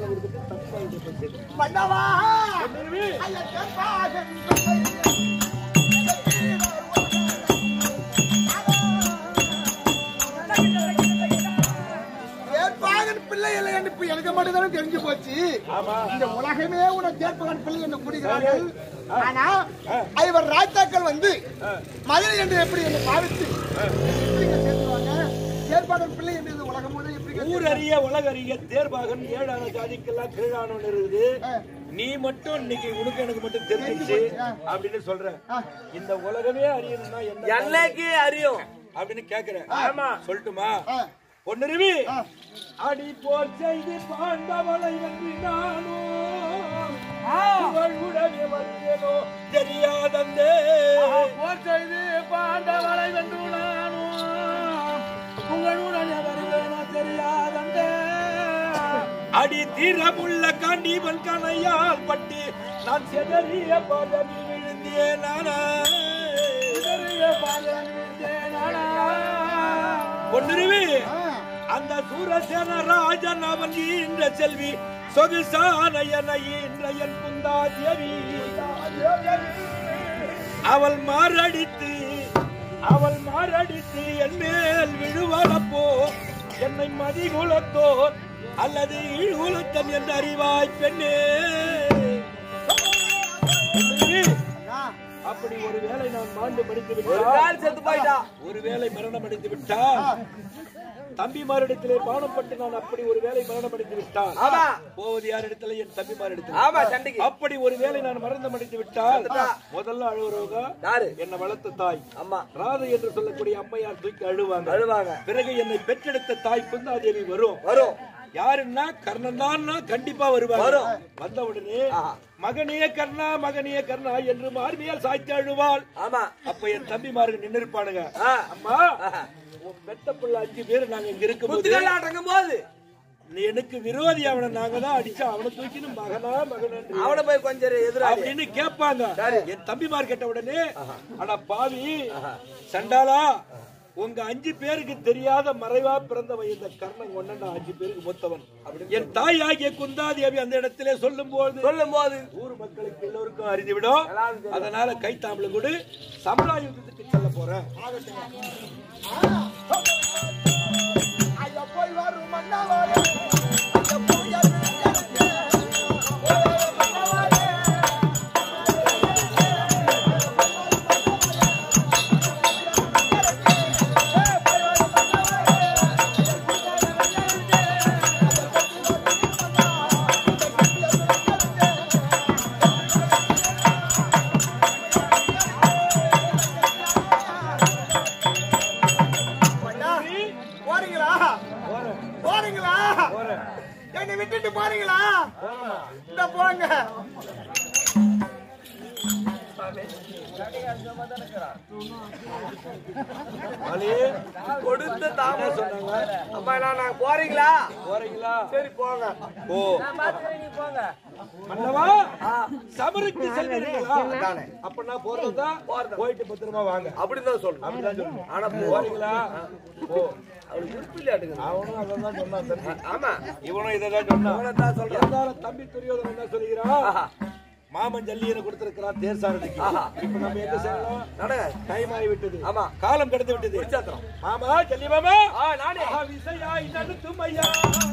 கொடுத்துட்டு தம்பிமார்கிட்ட போய் சேர்த்து. மன்னவா பொன்னிருவி, ஐயா கேட்பாகன் கேட்பாகன் பிள்ளை இல்லை என்று இப்ப எனக்கு மட்டும் தானே தெரிஞ்சு போச்சு ஆமா இந்த உலகமே உனக்கு கேட்பாகன் பிள்ளை என்று கூறுகிறார்கள் ஆனா இவர் ராஜாக்கள் வந்து மதுரை என்று எப்படி என்னை பாவித்து எப்படிங்க சேர்த்துவாங்க கேட்பாகன் பிள்ளை என்று இந்த உலகம் முழுவதும் எப்படி ஊர் அறிய உலகறிய தேர்வாகன் ஏழான ஜாதிக்கெல்லாம் கீழானவன் இருக்குது நீ மட்டும் இன்னைக்கு உனக்கு எனக்கு மட்டும் தெரிஞ்சிச்சு அப்படின்னு சொல்ற இந்த உலகமே அறியணும்னா என்ன என்னைக்கு அறியும் அப்படின்னு கேக்குறேன் ஆமா. சொல்லட்டுமா ஆ. பொன்னிருவி அடி போர் செய்தி பாண்டவளை வென்று நானோ உடனே வந்தேனோ தெரியாதந்தே போர் செய்து பாண்டவளை வென்று நானும் உங்களுடனே வருவேனோ தெரியாதந்தே அடி தீரமுள்ள காண்டீவன் கனையால் பட்டு நான் செதறிய பதவி விழுந்தியே நானா பொன்னிருவி அந்த சூரசேன ராஜன் அவன் ஈன்ற செல்வி சொகுசான என ஈன்ற என் குந்தாதேவி அவள் மாரடித்து அவள் மாரடித்து என் மேல் விழுவளப்போ என்னை மதிகுலத்தோர் அல்லது ஈழ்குலத்தன் என்று அறிவாய் பெண்ணே பொன்னிருவி, அப்படி ஒரு வேளை நான் மாண்டு மடித்து ஒரு விட்டால் கால் செத்து போயிட்டா ஒருவேளை மரணம் அடைந்து விட்டால் தம்பிமாரிடத்திலே பானப்பட்டு நான் அப்படி ஒரு வேளை மரணம் அடைந்து விட்டால் ஆமா. போவது யாரிடத்துல என் தம்பிமாரிடத்தில் ஆமா சண்டைக்கு அப்படி ஒரு வேளை நான் மரணம் அடைந்து விட்டால் முதல்ல அழுவுறவங்க யாரு என்னை வளர்த்த தாய் அம்மா ராதை என்று சொல்லக்கூடிய அம்மையார் தூக்கி அழுவாங்க அழுவாங்க பிறகு என்னை பெற்றெடுத்த தாய் குந்தாதேவி வரும் வரும் யாருன்னா கர்ணன் தான் கண்டிப்பா வருவாங்க வரும். வந்த உடனே ஆஹா. மகனே கர்ணா மகனே கர்ணா என்று மார்பியால் சாய்த்து அழுவாள் ஆமா அப்ப என் தம்பிமார்கள் நின்னு இருப்பானுங்க ஆ. அம்மா ஆஹா. உன் பெத்த பிள்ளை அஞ்சு பேர் நாங்க இங்க இருக்கும்போது புத்துக்கல் அடங்கும் போது நீ எனக்கு விரோதி அவனை நாங்க தான் அடிச்சா அவனை தூக்கின்னு மகனா மகனா அவனை போய் கொஞ்சம் எதிராளி அப்படின்னு கேட்பாங்க சரி. என் தம்பிமார் கேட்ட உடனே அட பாவி சண்டாளா உங்க அஞ்சு பேருக்கு தெரியாத மறைவா பிறந்தவன் இந்த கர்ணன் ஒன்னண்டா அஞ்சு பேருக்கு மூத்தவன் என் தாய் ஆகிய குந்தாதேவி அந்த இடத்திலே சொல்லும் போது சொல்லும் போது ஊர் மக்களுக்கு எல்லோருக்கும் அறிந்துவிடும் அதனால கைத்தாம்பளம் கொடு சம்பளா யுத்தத்துக்கு செல்ல போறேன் ஐயா போய் வரும் மன்னவாரே ஐயா போய் வரும் ஐயா, போறீங்களா போறேன் போறீங்களா போறேன் என்னை விட்டுட்டு போறீங்களா இந்த போங்க அலி கொடுத்த தாம சொன்னாங்க அம்மா நான் நாங்க போறீங்களா போறீங்களா சரி போங்க ஓ போங்க மன்னவா சபருக்கு செல்வீங்களா அப்ப நான் போறதா போயிட்டு பத்திரமா வாங்க அப்படிதான் சொல்லணும் அப்படிதான் சொல்லணும் ஆனா போறீங்களா ஓ அவளுக்கு விருப்பில்லாட்டுங்க அவனும் அதான் சொன்னான் தம்பி ஆமா இவனும் இதான் சொன்னான் அவனைத்தான் சொல்றேன் இருந்தாலும் தம்பி துரியோதனன் என்ன சொல்லுகிறான் ஆஹா. மாமன் ஜல்லியனை கொடுத்திருக்கிறான் தேர் சாரதிக்கு ஆஹா. இப்ப நம்ம எங்க செல்லலாம் நடங்க டைம் ஆகி விட்டது ஆமா. காலம் கடந்து விட்டது குடிச்சாத்திரம். மாமா ஜல்லி மாமா ஆ நானே ஆஹா, விசையா இன்னும் ஐயா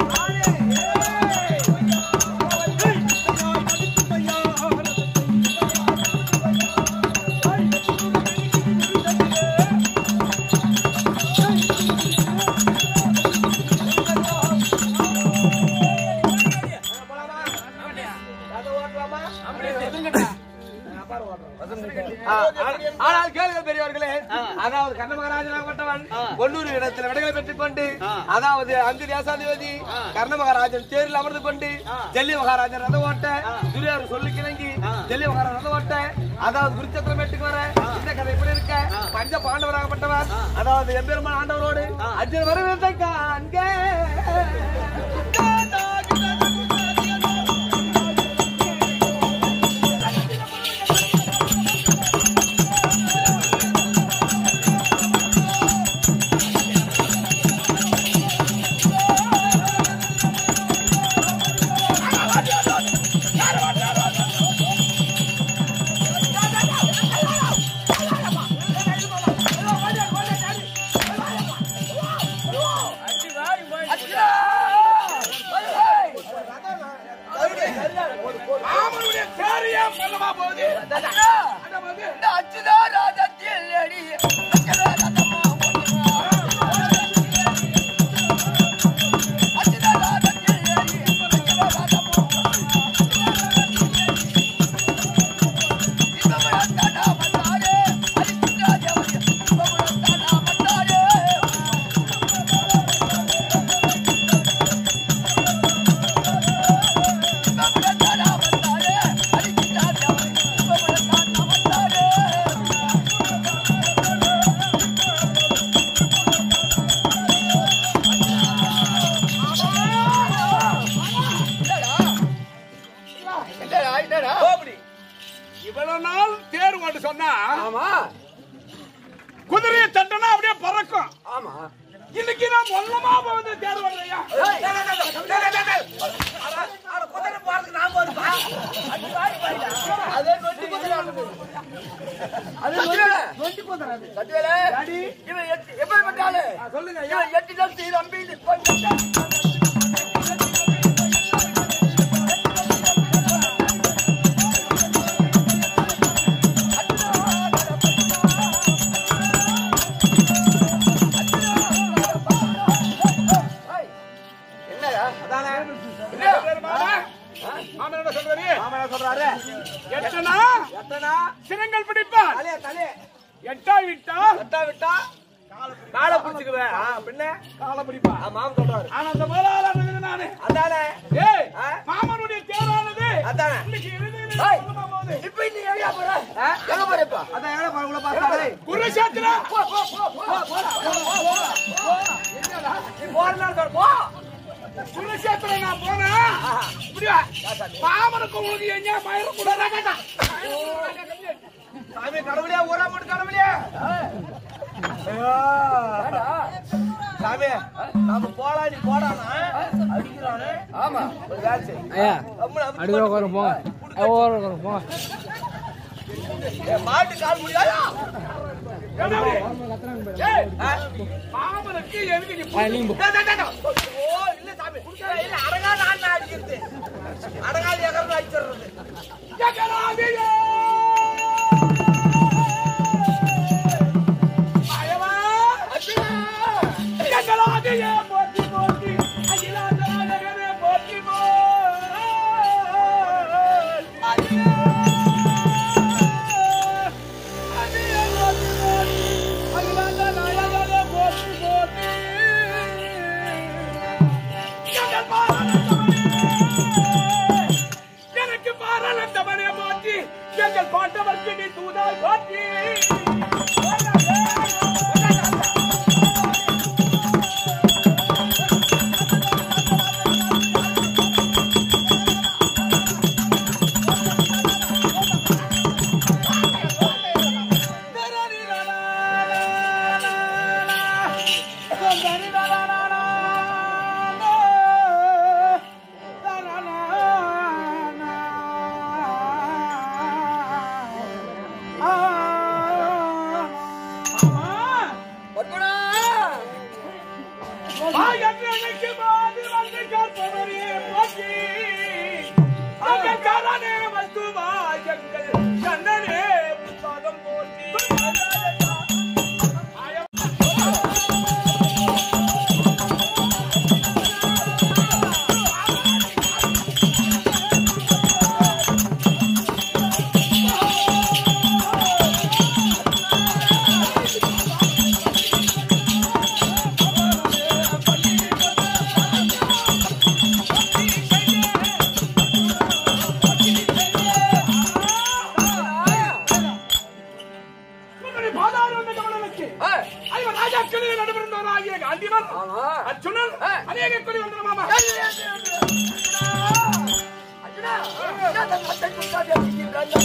ஆனால் கேளுங்க பெரியவர்களே அதாவது கண்ண மகாராஜனாகப்பட்டவன் கொல்லூர் இடத்துல விடைகளை பெற்றுக் கொண்டு அதாவது அங்கு தேசாதிபதி கர்ண மகாராஜன் தேரில் அமர்ந்து கொண்டு ஜெல்லி மகாராஜன் ரத ஓட்ட துரியார் சொல்லி கிணங்கி ஜெல்லி மகாராஜன் ரத ஓட்ட அதாவது குருச்சத்திரம் எட்டுக்கு வர இந்த கதை எப்படி இருக்க பஞ்ச பாண்டவராகப்பட்டவர் அதாவது எம்பெருமான் ஆண்டவரோடு அர்ஜுன் வருவதை காண்க ஐயா குதிரையை தட்டினா அப்படியே பறக்கும் ஆமா இன்னைக்கு நான் மொல்லமா வந்து தேர் வரலையா அதே நொண்டி குதிரை ஆடுது. சத்தியவேலு. சத்தியவேலு. இவன் எட்டு- எப்பேற்பட்ட ஆளு? இவன் எட்டு நாள் செய்து அம்பின்னு கொஞ்சம் என்னடா? அதானே? என்ன? மாமன் என்ன சொல்றாரு மாமா என்ன சொல்றாரு? எட்டனா எத்தனா? சிரங்கள் பிடிப்பார் தலைய, தலைய. எட்டா விட்டா விட்டா விட்டா காலை பிடிச்சுக்குவேன் ஆ, பின்ன கால பிடிப்பா ஆ, மாமன் சொல்றாரு ஆனா அந்த முதலாளர் நானு அதானே ஏய் ஆ? மாமனுடைய தேரானது அதானே இன்னைக்கு இறுதி ஏய். சொல்லுமா போகுது இப்ப நீ எங்க போற ஆ? எங்க போற இப்ப அதான் எங்க போற உள்ள பாத்தாலே குருஷேத்திரா போ போ போ போ போ போ போ என்னடா நீ போறனா சொல்ற போ குருஷேத்திரம் நான் போனா இப்படியா மாமனுக்கு உங்களுக்கு எங்க மயிரும் கூட கேட்டா சாமி கடவுளே ஊரா மட்டும் கடவுளே சாமி நாம போடா நீ போடானா அடிக்கிறானே ஆமா ஒரு வேலை செய் ஐயா அம்மா அப்படி அடுத்த உட்கார போங்க ஓரம் உட்கார போங்க ஏய், மாட்டு கால் முடியாதா மாமனுக்கு எதுக்கு நீ ஆ, நீங்க போ. டேய், டேய், டேய், டேய். ஓ இல்ல சாமி இல்ல அடங்கா நான் அடிக்கிறது அடங்காது எகர்ந்து அடிச்சிடுறது ஜகராதியே மாயவா ஜகராதியே போற்றி போற்றி அகிலாண்டராஜகரே போற்றி போற்றி அகிலே அகிலே போற்றி போற்றி அகிலாண்டராஜகரே போற்றி போற்றி ஜகல் பாராளந்தவனே எனக்கு பாராளந்தவனே போற்றி எங்கள் பாண்டவர்க்கு நீ தூதாய் போற்றி பத்மனா கண்ணனே புத்தகம் போற்றி உன்னுடைய பாதாள கமலனுக்கு ஏய், ஐவர் ராஜாக்களில் நடைபெறுந்தவராகிய காந்திமன் ஆமா அர்ஜுனன் அநேக கொடி வந்த மாமா அர்ஜுனா, என்ன அந்த மட்டை குத்தாது அப்படிங்கிறாங்க?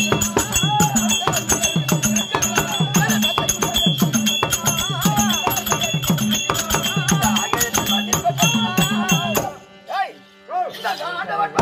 ஏய், இந்த ஆண்டவன்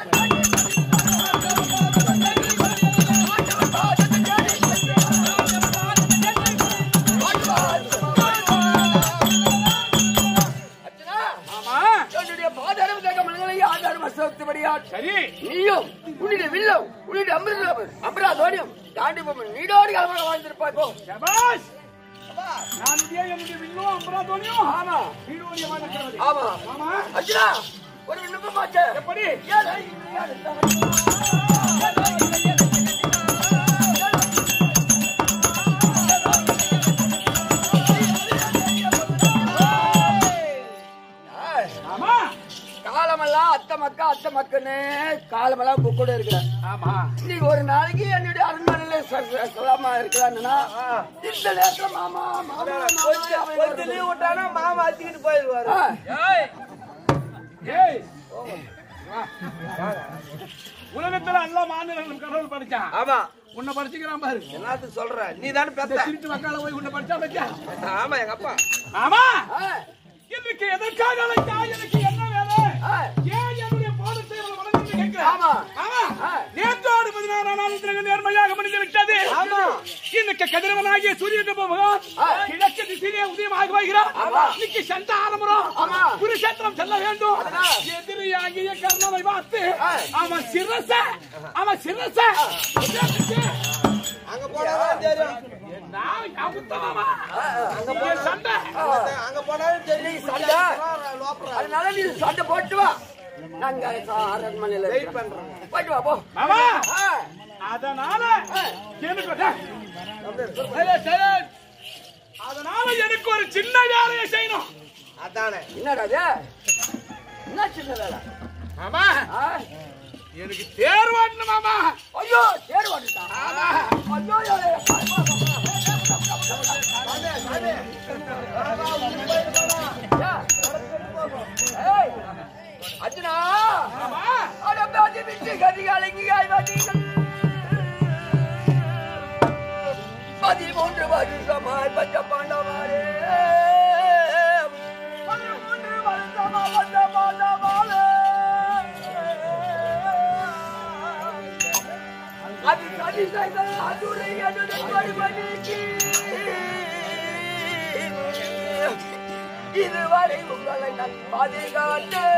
அர்ஜுனா, ஆமா என்னுடைய பாதாளம் கேட்க மனிதனையே ஆதாரம் அசோக்தபடியால் சரி நீயும் உன்னுடைய வில்லும் உன்னுடைய அமிர்த அமராதோனியும் தாண்டி போகும் நீடோடி காலமாக வாழ்ந்திருப்பாய் போ சபாஷ் நான் இதே என்னுடைய வில்லும் அம்பராதோனியும் ஆமா வீடோடிய வாழ்க்கிறது ஆமா ஆமா அர்ஜுனா ஒரு விண்ணப்பம் மாச்சே எப்படி ஏழை விளையாடு ஆமா காலமெல்லாம் அத்தை மக்கா அத்தை மக்கன்னு காலமெல்லாம் புக்கூட இருக்கிற ஆமா நீ ஒரு நாளைக்கு என்னுடைய அரண்மனையில சொல்லாம இருக்கிறான்னா இந்த நேரத்துல மாமா மாமா கொஞ்சம் லீவ் விட்டானா மாமா அத்திக்கிட்டு போயிடுவாரு ஏய் வா. உலகத்துல எல்லா மாநிலங்களும் கடவுள் படிச்சான் ஆமா உன்னை படிச்சுக்கிறான் பாரு என்னத்துக்கு சொல்ற நீ தானே பெத்த திருட்டு மக்களை போய் உன்னை படிச்சா பத்தியா ஆமா எங்க அப்பா ஆமா ஆ, இதுக்கு எதற்காக அழைச்சா? எனக்கு என்ன வேலை ஆ. ஏன் என்னுடைய பாடத்தை இவ்வளவு வளர்ந்து கேட்கிறேன்? ஆமா. ஆமா. ஆ. நேற்றோடு பதினாறாம் நாள் தினங்கள் நேர்மையாக முடிந்து விட்டது. ஆமா. இன்னைக்கு கதிரவனாகிய சூரியன் பகவான் ஆ. கிழக்கு திசையிலே உதயமாக வருகிறார். ஆமா. இன்னைக்கு சண்டை ஆரம்பம். ஆமா. குருஷேத்திரம் செல்ல வேண்டும். அதுதான். எதிரியாகிய கர்ணனை பார்த்து ஆ. அவன் சிரச அவன் சிரச உதயத்துக்கு அங்க போனாதான் தெரியும் நான் அமுத்தமாமா. ஆ, ஆ, அங்க இங்க சண்டை அங்க போனாலும் தெரியும் சண்டை அதனால நீ சண்டை போட்டு வா நாங்க அரண்மனையில வெயிட் பண்றோம் போயிட்டு வா போ மாமா ஆ, அதனால எனக்கு டேய். சரி, சரி. அதனால எனக்கு ஒரு சின்ன வேலையை செய்யணும் அதானே என்னடா இது என்ன சின்ன வேலை ஆமா ஆ? எனக்கு தேர் ஓட்டணும் மாமா ஐயோ தேர் வந்துட்டா ஐயோ ஐயோ, ஐயோ. சாமி, சாமி. யா, ஏய், அர்ஜுனா ஆமா அட பாதி விட்டு கதிகாலங்கியாய் வந்தீர்கள் பதிமூன்று வருஷமாய் பச்ச பாண்டவாரே பதிமூன்று வருஷமா பச்ச பாண்டவாரே அது சதி செய்த அதுரை என்னுடன் படுபடிக்கு இதுவரை உங்களை நான் பாதுகாத்தேன்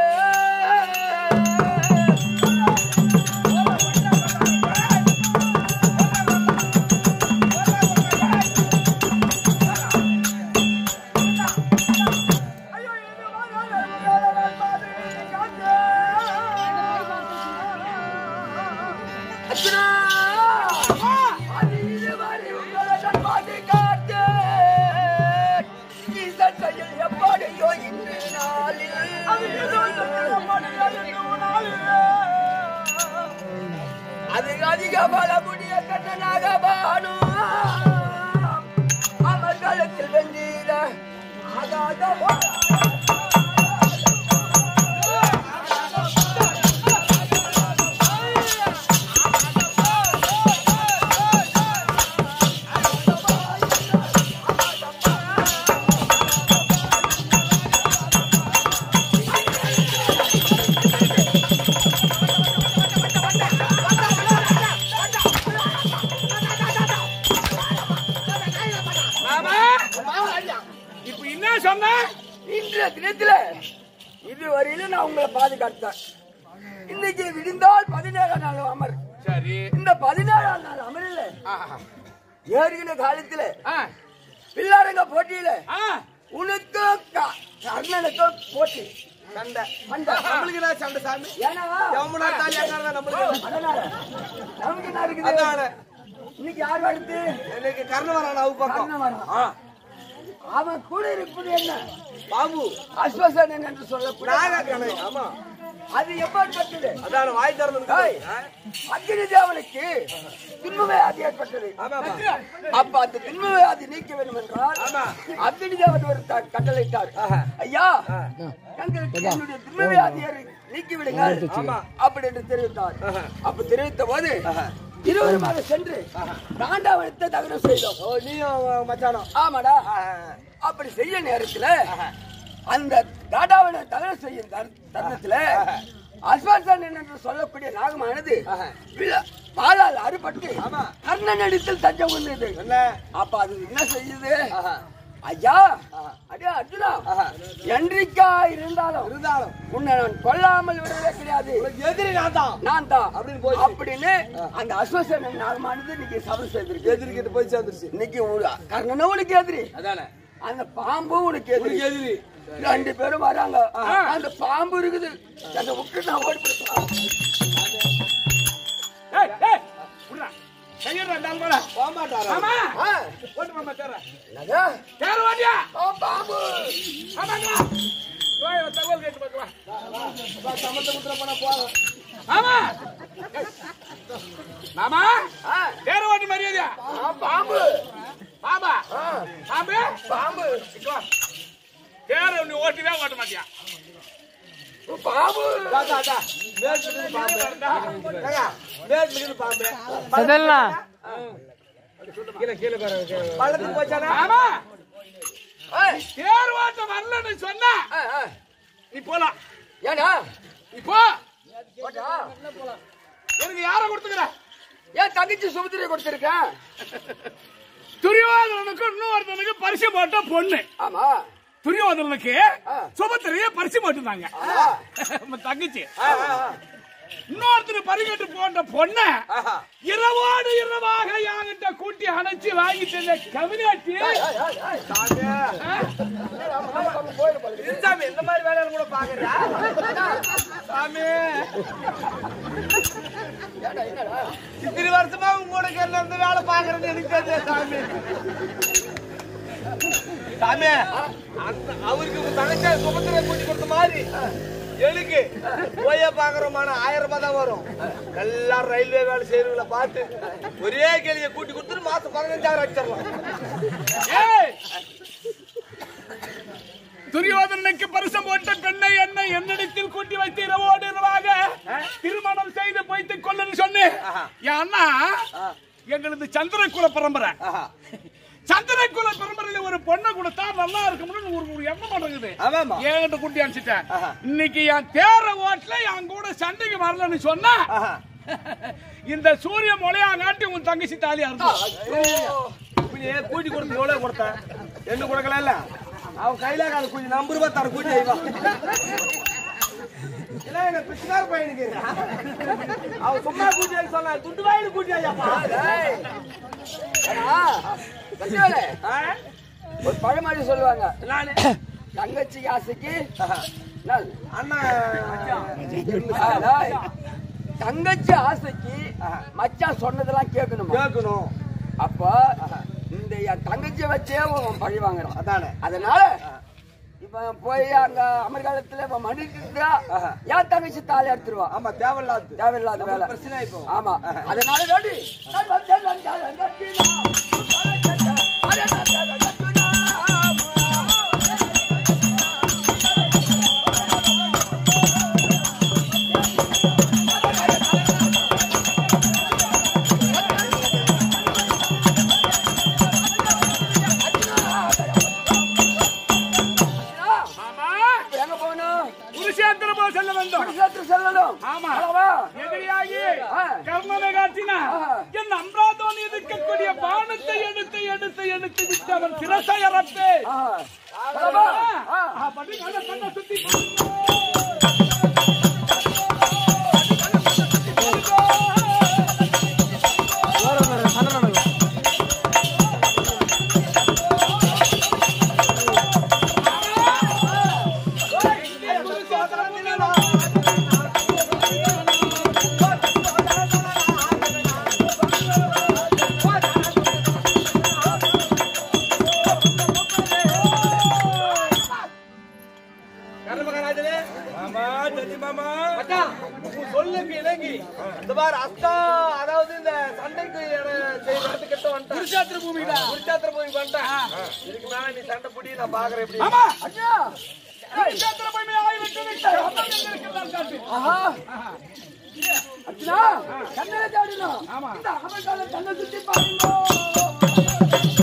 ஐயோ இதுவரை உங்களை நான் பாதுகாத்தேன் அர்ஜுனா! அது இதுவரை உங்களை நான் பாதுகாத்தேன். ஈசன் செயல் எப்படியோ இன்று நாளில். அது அதிக பலமுடைய கண்ணனாக பானு அமர்காலத்தில் வென்றீர ஆகாத மாமா இப்ப என்ன சொன்ன இன்றைய தினத்துல இதுவரையிலும் நான் உங்களை பாதுகாத்தேன் இன்னைக்கு விடிந்தால் பதினேழாம் நாள் அமர் சரி இந்த பதினேழாம் நாள் அமரில் ஆஹா. ஏறுகிற காலத்துல ஆ, பிள்ளாரங்க போட்டியில ஆ. உனக்கும் க- கர்ணனுக்கும் போட்டி சண்டை சண்டை. நம்மளுக்கு என்ன சண்டை சாமி ஏன்னா எவனா தாலி அக்காரதான் நம்மளுக்கு அதனால நமக்கு என்ன இருக்குது அதானே. இன்னைக்கு யார் அடுத்து எனக்கு கர்ணவரான அவு பக்கம் கர்ணன் வரான். ஆ, அவன் கூட இருப்பது என்ன பாபு அஸ்வசனன் என்று சொல்லக்கூடிய நாகக்கணை ஆமா அது எப்படிப்பட்டது அதான வாய் திறந்து ஏய், அக்னி தேவனுக்கு திண்மவியாதி ஏற்பட்டது ஆமாமா. அப்ப அந்த திண்மவியாதி நீக்க வேண்டும் என்றால் ஆமா. அக்னி தேவன் ஒரு த- கட்டளையிட்டார் ஐயா எங்களுக்கு என்னுடைய திண்மவியாதியை நீக்கி விடுங்கள் ஆமா. அப்படி என்று தெரிவித்தார் அப்ப தெரிவித்த போது இருவருமாக சென்று தாண்டாவனத்தை தகனம் செய்தோம் ஓ நீயும் மச்சானம் ஆமாடா அப்படி செய்ய நேரத்துல அந்த தாடாவனை தகனம் செய்யும் தரு- தருணத்துல அஸ்வாசன் என்று சொல்லக்கூடிய நாகமானது விழ- வாளால் அறுபட்டு கர்ணன் இடத்தில் தஞ்சம் கொண்டது என்ன அப்ப அது என்ன செய்யுது ஐயா அடே அர்ஜுனா என்றைக்கா இருந்தாலும் இருந்தாலும் உன்னை நான் கொல்லாமல் விடவே கிடையாது எதிரி நான் தான் நான் தான் அப்படின்னு போச்சு. அப்படின்னு அந்த அஸ்வசன நாகமானது இன்னைக்கு சபம் செய்திருக்கு எதிரிக்கிட்ட போய் சேர்ந்துருச்சு இன்னைக்கு ஒரு கர்ணனும் உனக்கு எதிரி அதானே அந்த பாம்பு உனக்கு எதிரி உனக்கு எதிரி ரெண்டு பேரும் வராங்க அந்த பாம்பு இருக்குது அந்த விட்டு நான் ஓடி போயிட்டேன். ஏய் ஏய் புடுடா கையறா நாள் மேல போக மாட்டாரா? ஆமா ஆ, ஓட்டு மாமா தேர என்னது? தேர வாடியா ஓ, பாம்பு ஆமாங்களா போய் ஒரு தகவல் கேட்டு பார்க்கலாம் சமந்தபுத்திர போனா போறோம் ஆமா மாமா ஆ, தேர வாட்டி மரியாதையா ஆ, பாம்பு பாபா ஆ, பாம்பு பாம்பு இங்க வா. தேர நீ ஓட்டிவே ஓட்ட மாட்டியா ஓ, பாம்பு தாத்தா தாத்தா மேட்ல பாம்பு ஏங்க மேட்ல பாம்பு அதெல்லாம் கீழே கீழே பாருங்க பள்ளத்துக்கு போச்சானா ஆமா ஏய், தேர் ஓட்ட வரலன்னு சொன்னா ஏய், ஏய். நீ போலாம் ஏண்டா இப்போ போட்டா எனக்கு யார கொடுத்துக்கிற ஏன் தங்கச்சி சுமத்திரை கொடுத்திருக்கேன் துரியோதனனுக்கு இன்னொருத்தனுக்கு பரிசு போட்ட பொண்ணு ஆமா துரியோதனனுக்கு ஆ. சுபத்திரைய பரிசு போட்டுருந்தாங்க ஆ. நம்ம தங்கச்சி ஆ, ஆ, ஆ. இன்னொருத்தர் பரிகட்டு போன்ற பொண்ண ஆஹா. இரவோடு இரவாக யாங்கிட்ட கூட்டி அணைச்சு வாங்கிட்டு இருந்த கவினாட்டி ஏய், ஏய், ஏய், சாமி. இது சாமி, இந்த மாதிரி வேலையில கூட பாக்குறியா? சாமி. ஏண்டா, என்னடா? இத்தனை வருஷமா உங்க கூட கேரள இருந்து வேலை பாக்குறது எனக்கு தெரியாது சாமி சாமி அந்த அவருக்கு உங்க தங்கச்சியை சுபத்திரை கூட்டி கொடுத்த மாதிரி எனக்கு போய பாக்குறோமான ஆயிரம் ரூபாய் தான் வரும் எல்லாம் ரயில்வே வேலை செய்யறவங்கள பார்த்து ஒரே கேள்வியை கூட்டி கொடுத்துட்டு மாசம் பதினஞ்சாயிரம் அடிச்சிடலாம் ஏய்! துரியோதனனுக்கு பரிசம் போட்ட பெண்ணை என்ன என்னிடத்தில் கூட்டி வைத்து இரவோடு இரவாக திருமணம் செய்து வைத்துக் கொள்ளுன்னு சொன்னேன் என் அண்ணா எங்களது சந்திரகுல பரம்பரை சந்திரகுல பரம்பரையில ஒரு பொண்ணை கொடுத்தா நல்லா இருக்கும்னு ஒரு ஒரு எண்ணம் இருக்குது ஆமாமா என்கிட்ட கூட்டி அனுப்பிச்சிட்டேன் இன்னைக்கு என் தேர ஓட்டுல என் கூட சண்டைக்கு வரலன்னு சொன்னா இந்த சூரிய மொழியா காட்டி உன் தங்கச்சி தாலியா இருக்கும் கூட்டி கொடுத்து எவ்வளவு கொடுத்தேன் என்ன கொடுக்கல இல்ல அவன் கையில கால கொஞ்சம் நம்பர் ரூபாய் தர கூட்டி ஐவா இல்ல என்ன பிச்சுக்கார பையனுக்கு அவன் சும்மா கூட்டி வைக்க சொன்னா துட்டு வாங்கி கூட்டி ஐயாப்பா ஒரு பழமொழி சொல்லுவாங்க நானு தங்கச்சி ஆசைக்கு நல். அண்ணன் அடாய். தங்கச்சி ஆசைக்கு மச்சான் சொன்னதெல்லாம் கேட்கணுமா கேட்கணும் அப்ப இந்த என் தங்கச்சியை வச்சே அவன் பழி வாங்குறான் அதானே அதனால இப்ப போய் அங்க அமெரிக்காலத்துல இப்ப மன்னிட்டு என் தங்கச்சி தாலி எடுத்துருவான் ஆமா தேவையில்லாது தேவையில்லாத வேலை பிரச்சனை இப்போ ஆமா அதனால வேண்டி நான் வந்தேன், வந்தேன், வந்தேன், ஆமா இப்ப எங்க போகணும் குருஷேத்திரமா செல்ல வேண்டும் குருஷேத்திரம் செல்லணும் ஆமா. அல்லவா? எதிரியாகி ஆ. கர்ணனை காட்டினா ஆ. என் அம்ராதோன் இருக்கக்கூடிய பானத்தை எடுத்து எடுத்து எடுத்து விட்டு அவன் சிரசை அறப்பே ஆ. அல்லவா? ஆ. அப்படி நல்ல கண்ணை சுத்தி கர்மகராஜனே மாமா தள்ளி மாமா மச்சான், உன் சொல்லுக்கு இணங்கி இந்த மாதிரி அஸ்தா அதாவது இந்த சண்டைக்கு இட- செய்யற இடத்துக்கு கிட்ட வந்துட்டேன். குருஷேத்திர பூமியில குருச்சேத்திர பூமிக்கு வந்துட்டேன். இதுக்கு மேல நீ சண்டை புடி நான் பாக்குறேன் எப்படி ஆமா அண்ணா. குருஷேத்திர பூமி ஆகிவிட்டு விட்டு அப்ப எங்கிருக்கிறான் காட்டு ஆஹா. அர்ச்சனா, கண்ணில தேடணும். இந்த அமெரிக்கால கண்ணை சுத்தி பாருங்க.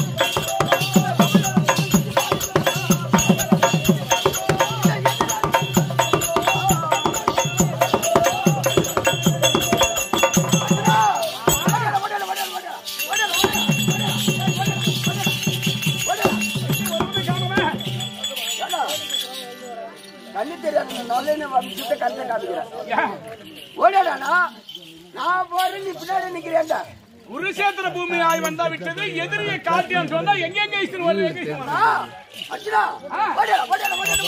கண்ணு தெரியாத நல்ல வந்துட்டு கண்ணை காமிக்கிறேன் ஓடாடானா நான் போறேன் நீ பின்னாடி நிக்கிறேன்டா குருஷேத்திர பூமி ஆய் வந்தா விட்டது எதிரியை காட்டியான்னு சொன்னா எங்க எங்க இஸ்திரி வருது எங்க இஸ்திரி வருது? ஆ, அர்ச்சனா ஓடியாடா ஓடியாடா ஓடியாடா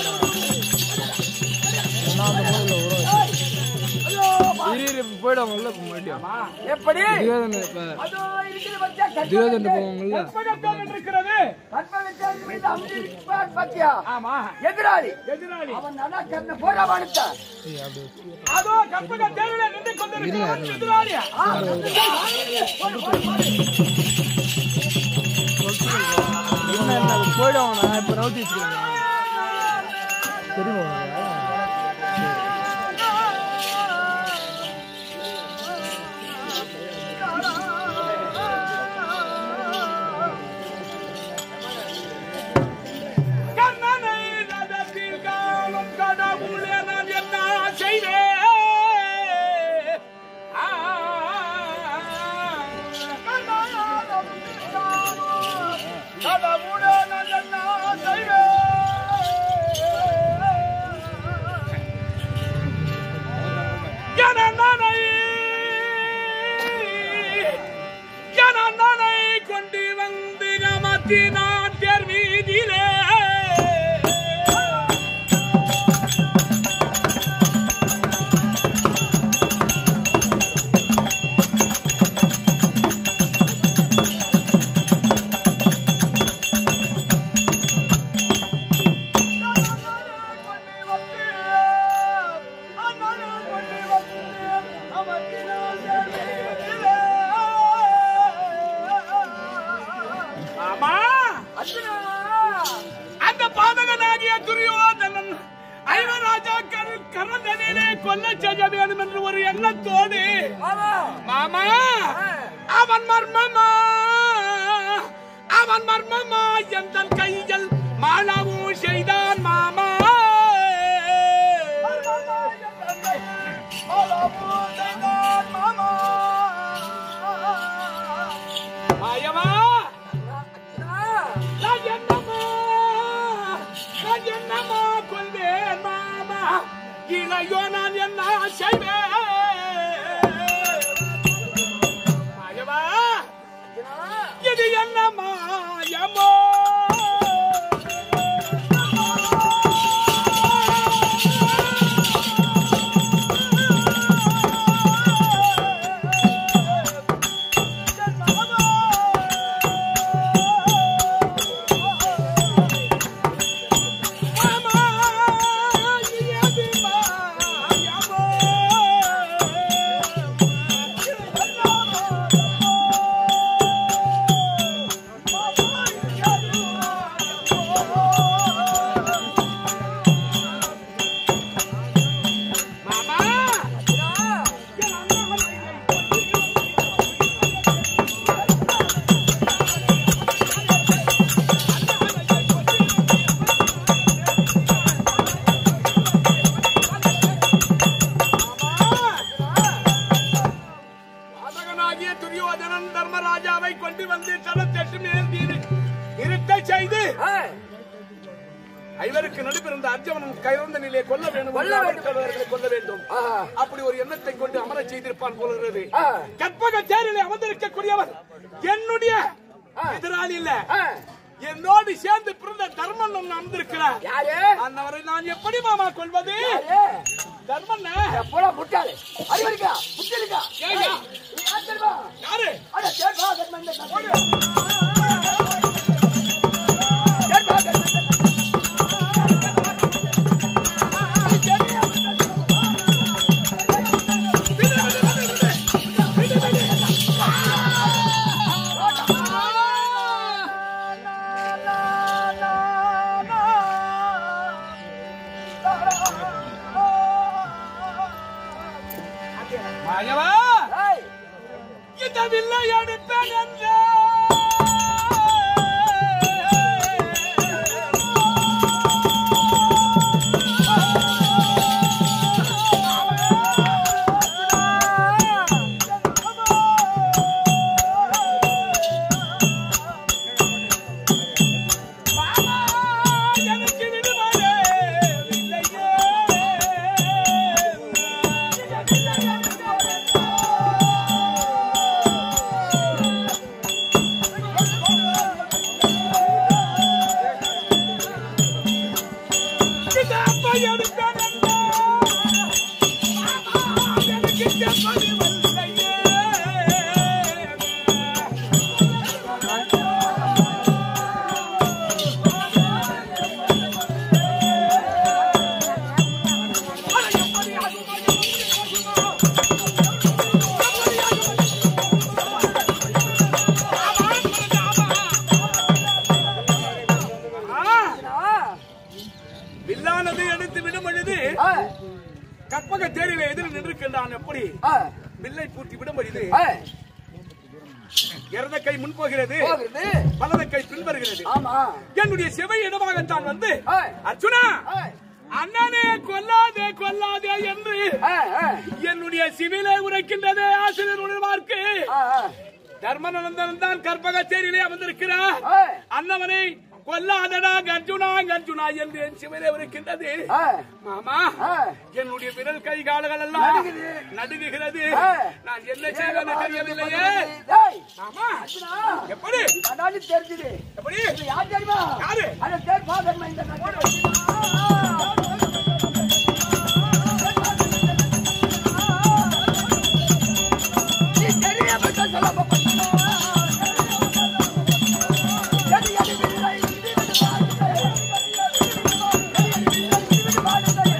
போயிடுவாங்க உள்ள போக மாட்டியா எப்படி துரியோதன இப்ப அதோ இருக்கிற பத்தியா துரியோதன போவாங்கல்ல கற்பகத்தான் இருக்கிறது கற்பகத்தான் மீது அம்பி இருப்பார் பத்தியா ஆமா எதிராளி எதிராளி அவன் நல்லா கண்ண போடா வாணித்தா அதோ கற்பக தேவையில நின்று கொண்டிருக்கிறவன் எதிராளியா என்ன என்ன போயிடுவாங்க நான் இப்ப நவுத்தி வச்சுக்கிறேன் தெரியுமா உனக்கு? ஜனநானை ஜனநானை கொண்டு வந்து நமத்தினான் தேர் வீதியிலே ஆமா அந்த பாதகனாகிய துரியோதனன் ஐவராஜாக்கள் கர்ணனிலே கொல்ல செய்ய வேண்டும் என்று ஒரு எண்ணத்தோடு மாமா அவன் மர்மமா அவன் மர்மமா எந்த கையில் மாளவும் செய்தான் மாமா மாயவா நான் என்னமோ நான் என்னமோ கொள்வேன் மாமா இளையோ நான் என்ன செய்வேன் மாயவா இது என்ன மாயமோ மாமா இது மாயமோ பாதகனாகிய துரியோதனன் தர்மராஜாவை கொண்டு வந்து சடத்தெட்டு மேல் நீர் இருட்டை செய்து ஐவருக்கு நடுப்பிருந்த அர்ஜவனும் கைரந்த நிலையை கொல்ல வேண்டும் கொல்ல வேண்டும். அவர்களை கொல்ல வேண்டும் ஆஹா. அப்படி ஒரு எண்ணத்தை கொண்டு அமரச் செய்திருப்பான் போலுகிறது ஆ. கற்பக தேரிலே அமர்ந்திருக்கக்கூடியவர் என்னுடைய ஆ. எதிராளி இல்ல ஆ. என்னோடு சேர்ந்து பிறந்த தர்மன் ஒன்று அமர்ந்திருக்கிறார் யாரு அன்னவரை நான் எப்படி மாமா கொள்வது யாரு தர்மன் எப்போடா முட்டாளு அறிவு இருக்கா புத்தி இருக்கா ஏய்யா. நீ யார் தெரியுமா யாரு அட கேட்பா கர்மந்த கேட்பா கர்மந்த மாயவா ஏய் இந்த வில்லை எடுப்பேன் என்ற மாமா, எனக்கு விடுதலை இல்லையே. இந்த அப்பா எடுப்பேன் என்ற. மாமா, எனக்கு செப்பது இல்லையே. வில்லானது எடுத்து விடும் பொழுது ஆ கற்பக தேரில எதிர் நின்றுக்கின்றான் எப்படி ஆ வில்லை பூட்டி விடும் பொழுது ஆ இடத கை முன் போகிறது போகிறது வலது கை பின் வருகிறது ஆமா என்னுடைய செவை இடமாகத்தான் வந்து ஆ அர்ச்சுனா ஆ அண்ணனே கொல்லாதே கொல்லாதே என்று ஆ ஆ என்னுடைய சிவிலை உரைக்கின்றதே ஆசிரியர் உணர்வார்க்கு ஆ தர்மநந்தன் தான் கற்பகச்சேரியிலே அமர்ந்திருக்கிறார் ஏய், அன்னவனை கொல்லாதடா கர்ஜுனா கர்ஜுனா என்று என் சிவரே இருக்கின்றது ஏய், மாமா ஏய். என்னுடைய விரல் கை கால்கள் எல்லாம் நடுங்குது. நடுங்குகிறது ஏய். நான் என்ன செய்வது தெரியவில்லையே ஏய், மாமா அர்ஜுனா, எப்படி அதானி தெரிஞ்சுது. எப்படி இது யார் தெரியுமா? யாரு? அந்த தேர் பாதர்மா இந்த நாட்டுல. நீ தெரியாம தான் சொல்ல போறீங்க. எது எது வில்லை, இது இது பாடுதே. எது எது வில்லை, இது இது பாடுதே.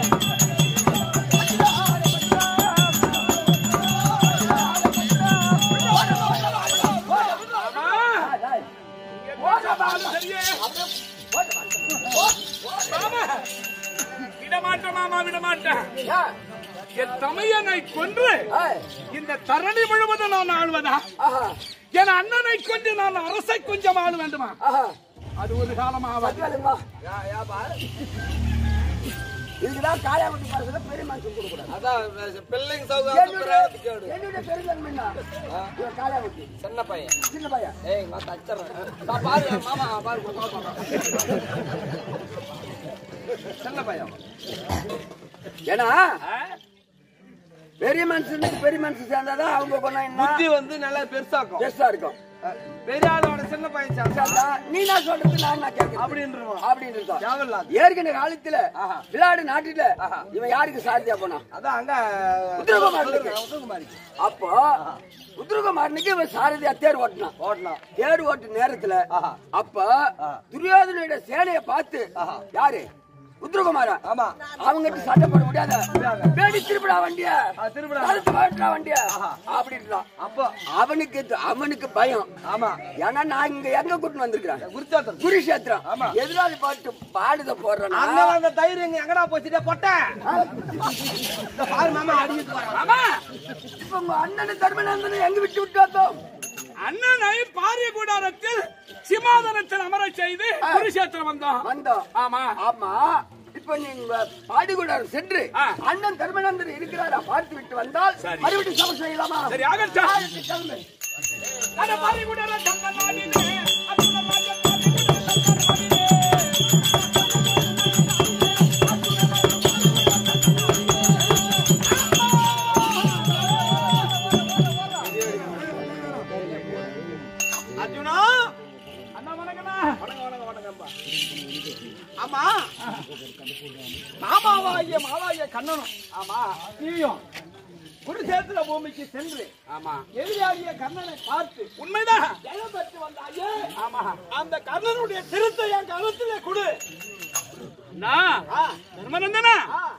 மாமா ஏய், சரியே மாமா விடமாட்டேன் மாமா விடமாட்டேன் ஏய், என் தமையனை கொன்று ஏய், இந்த தரணி முழுவதும் நான் ஆள்வதா ஆஹா, என் அண்ணனை கொண்டு நான் அரசை கொஞ்சம் ஆள வேண்டுமா ஆஹா. அது ஒரு காலம் ஆவாது கேளுங்களா? இதுக்குதான் காயா விட்டு பாருங்க பெரிய மனுஷன் கொடுக்கூடாது அதான் பிள்ளைங்க சௌகரியம் என்னுடைய பெருந்தன்மை என்ன? இவன் காயா விட்டு சின்ன பையன் சின்ன பையன் ஏய் நான் தச்சிடுறேன் நான் பாரு மாமா பாரு பாப்பா சின்ன பையன் ஏன்னா பெரிய மனுஷனுக்கு பெரிய மனுஷன் சேர்ந்தாதான் அவங்க கொண்டா என்ன புத்தி வந்து நல்லா பெருசாக்கும் பெருசா இருக்கும் பெரிய ஆளோட சின்ன பையன் சேர்ந்தா சேர்ந்தா நீ நான் சொல்றது நான் நான் கேட்கிறேன் அப்படின்றவான் அப்படின்னு இருக்கும் தேவையில்லாத ஏற்கனவே காலத்துல விளையாடு நாட்டுல இவன் யாருக்கு சாத்தியா போனா அதான் அங்க உத்தரகுமார் இருக்கு. உத்தரகுமாரி அப்போ உத்தரகுமாரனுக்கு இவன் சாரதியா தேர் ஓட்டினான் ஓட்டலாம் தேர் ஓட்டு நேரத்துல அப்ப துரியோதனோட சேனைய பார்த்து யாரு உத்தரகுமாரா ஆமா அவங்கிட்ட சண்டை போட முடியாத வேடி திருப்பிடா வண்டிய திருப்பிடா. கழுத்து மாட்டா வண்டிய அப்படின்றான் அப்போ அவனுக்கு அவனுக்கு பயம் ஆமா ஏன்னா நான் இங்க எங்க கூட்டின்னு வந்திருக்கிறேன் குருச்சாத்தம் குருஷேத்திரம் ஆமா. எதிராளி பாட்டு பாடுத போடுறேன் அங்க வந்த தயிர் எங்க எங்கடா போச்சுட்டே பொட்ட இந்த பாரு மாமா அடிக்கிட்டு வரான். மாமா இப்ப உங்க அண்ணன் தர்மநந்தனை எங்க விட்டு விட்டு வந்தோம் அண்ணனை பாரிய கூடாரத்தில் சிமாதனத்தில் அமர செய்து குருஷேத்திரம் வந்தோம் வந்தோம் ஆமா ஆமா இப்ப நீங்க பாடிகுடார் சென்று ஆ. அண்ணன் தர்மநந்தன் இருக்கிறாரா பார்த்து விட்டு வந்தால் சரி. மறுபடியும் சமம் செய்யலாமா சரி ஆகட்டும் ஆயிரத்தி கிளம்பு. அட பாரிய கூடார தங்கநாடினே அற்புத ராஜ பாரிய கூடார தங்கநாடினே அர்ஜுனா அண்ணா வணக்கண்ணா வணக்கம் வணக்கம் வணக்கம்ப்பா ஆமா மாமாவாகிய மாவாகிய கண்ணனும் ஆமா நீயும் குருசேத்திர பூமிக்கு சென்று ஆமா எதிராளிய கர்ணனை பார்த்து உண்மைதான் ஜெயம் பெற்று வந்தாயே ஆமா அந்த கர்ணனுடைய திருத்தை என் கருத்திலே கொடு நான் தர்மநந்தனா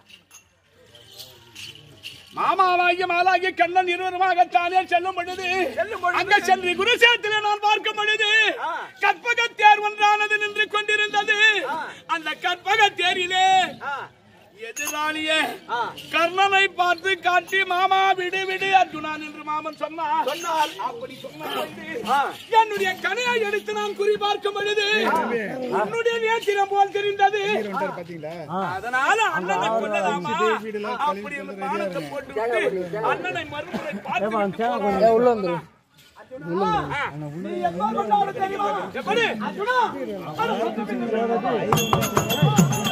மாமாவாகிய மாலாகிய கண்ணன் இருவருமாகத்தானே செல்லும் பொழுது அங்க சென்று குருசேத்திலே நான் பார்க்கும் பொழுது கற்பக தேர் ஒன்றானது நின்று கொண்டிருந்தது அந்த கற்பக தேரிலே எதிராளியே கர்ணனை பார்த்து காட்டி மாமா விடு விடு அர்ஜுனான் என்று மாமன் சொன்னார் சொன்னார் அப்படி சொன்ன பொழுது, என்னுடைய கனையை எடுத்து நான் குறி பார்க்கும் பொழுது என்னுடைய நேத்திரம் போல் தெரிந்தது அதனால அண்ணனை கொல்லலாமா அப்படி அந்த பானத்தை போட்டு விட்டு அண்ணனை மறுமுறை பார்த்து விட்டு போறான். உள்ள வந்துரு ஆ. நீ எப்ப கொண்டாடு தெரியுமா? எப்படி? அர்ஜுனா, அட,